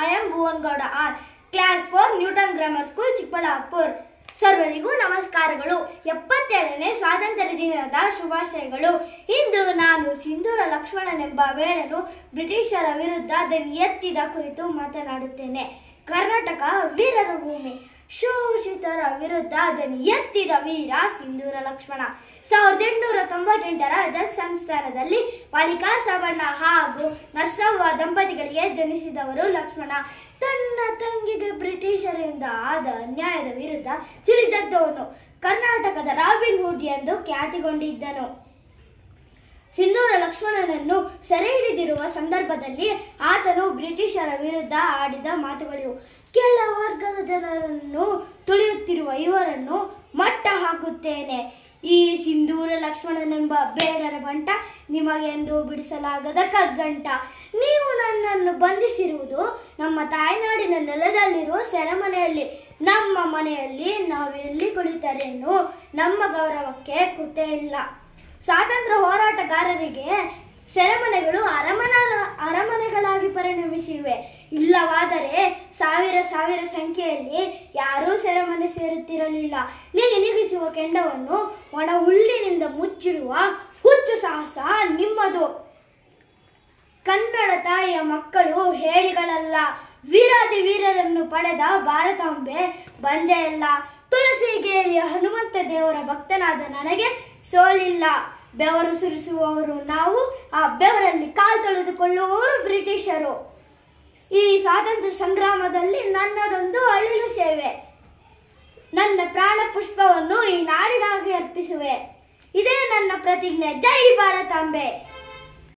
I am Bhuvangowda R class four Newton grammar school Chikkaballapura ಸರ್ವರಿಗೂ ನಮಸ್ಕಾರಗಳು ಎಪ್ಪತ್ತೇಳನೇ ಸ್ವಾತಂತ್ರ್ಯ ದಿನದ ಶುಭಾಶಯಗಳು ಇಂದು ನಾನು ಸಿಂಧೂರ ಲಕ್ಷ್ಮಣನೆಂಬ ವೇಳನು ಬ್ರಿಟಿಷರ ವಿರುದ್ಧ ದನಿ ಎತ್ತಿದ ಕುರಿತು ಮಾತನಾಡುತ್ತೇನೆ ಕರ್ನಾಟಕ ವೀರರ ಭೂಮಿ ಶೋಷಿತರ ವಿರುದ್ಧ ದನಿ ಎತ್ತಿದ ವೀರ ಸಿಂಧೂರ ಲಕ್ಷ್ಮಣ ಸಾವಿರದ ಎಂಟುನೂರ ತೊಂಬತ್ತೆಂಟರ ದಸ್ ಸಂಸ್ಥಾನದಲ್ಲಿ ಮಾಳಿಕಾ ಸಾಬಣ್ಣ ಹಾಗೂ ನರ್ಸವ್ವ ದಂಪತಿಗಳಿಗೆ ಜನಿಸಿದವರು ಲಕ್ಷ್ಮಣ ತನ್ನ ತಂಗಿಗೆ ಬ್ರಿಟಿಷರಿಂದ ಆದ ಅನ್ಯಾಯದ ವಿರುದ್ಧ ಸಿಡಿದದ್ದವನು ಕರ್ನಾಟಕದ ರಾಬಿನ್ ಹುಡ್ ಎಂದು ಖ್ಯಾತಿಗೊಂಡಿದ್ದನು ಸಿಂಧೂರ ಲಕ್ಷ್ಮಣನನ್ನು ಸೆರೆ ಹಿಡಿದಿರುವ ಸಂದರ್ಭದಲ್ಲಿ ಆತನು ಬ್ರಿಟಿಷರ ವಿರುದ್ಧ ಆಡಿದ ಮಾತುಗಳಿವು ಕೆಳ ವರ್ಗದ ಜನರನ್ನು ತುಳಿಯುತ್ತಿರುವ ಇವರನ್ನು ಮಟ್ಟ ಹಾಕುತ್ತೇನೆ ಈ ಸಿಂಧೂರ ಲಕ್ಷ್ಮಣನೆಂಬ ಬೇಡರ ಬಂಟ ನಿಮಗೆಂದು ಬಿಡಿಸಲಾಗದ ಕಗ್ಗಂಟ ನೀವು ನನ್ನನ್ನು ಬಂಧಿಸಿರುವುದು ನಮ್ಮ ತಾಯ್ನಾಡಿನ ನೆಲದಲ್ಲಿರುವ ಸೆರೆಮನೆಯಲ್ಲಿ ನಮ್ಮ ಮನೆಯಲ್ಲಿ ನಾವೆಲ್ಲಿ ಕುಳಿತರೇನು ನಮ್ಮ ಗೌರವಕ್ಕೆ ಕುತೆ ಇಲ್ಲ ಸ್ವಾತಂತ್ರ್ಯ ಹೋರಾಟಗಾರರಿಗೆ ಸೆರೆಮನೆಗಳು ಅರಮನ ಅರಮನೆಗಳಾಗಿ ಪರಿಣಮಿಸಿವೆ ಇಲ್ಲವಾದರೆ ಸಾವಿರ ಸಾವಿರ ಸಂಖ್ಯೆಯಲ್ಲಿ ಯಾರೂ ಸೆರೆಮನೆ ಸೇರುತ್ತಿರಲಿಲ್ಲ ನಿಗಿ ನಿಗಿಸುವ ಕೆಂಡವನ್ನು ಒಣ ಹುಲ್ಲಿನಿಂದ ಮುಚ್ಚಿಡುವ ಹುಚ್ಚು ಸಾಹಸ ನಿಮ್ಮದು ಕನ್ನಡ ತಾಯಿಯ ಮಕ್ಕಳು ಹೇಳಿಗಳಲ್ಲ ವೀರಾದಿ ವೀರರನ್ನು ಪಡೆದ ಭಾರತಾಂಬೆ ಬಂಜೆಯಲ್ಲ ತುಳಸಿಗೇರಿಯ ಹನುಮಂತ ದೇವರ ಭಕ್ತನಾದ ನನಗೆ ಸೋಲಿಲ್ಲ ಬೆವರು ಸುರಿಸುವವರು ನಾವು ಆ ಬೆವರಲ್ಲಿ ಕಾಲು ತೊಳೆದುಕೊಳ್ಳುವವರು ಬ್ರಿಟಿಷರು ಈ ಸ್ವಾತಂತ್ರ್ಯ ಸಂಗ್ರಾಮದಲ್ಲಿ ನನ್ನದೊಂದು ಅಳಿಲು ಸೇವೆ ನನ್ನ ಪ್ರಾಣ ಪುಷ್ಪವನ್ನು ಈ ನಾಡಿಗಾಗಿ ಅರ್ಪಿಸುವೆ ಇದೇ ನನ್ನ ಪ್ರತಿಜ್ಞೆ ಜೈ ಭಾರತಾಂಬೆ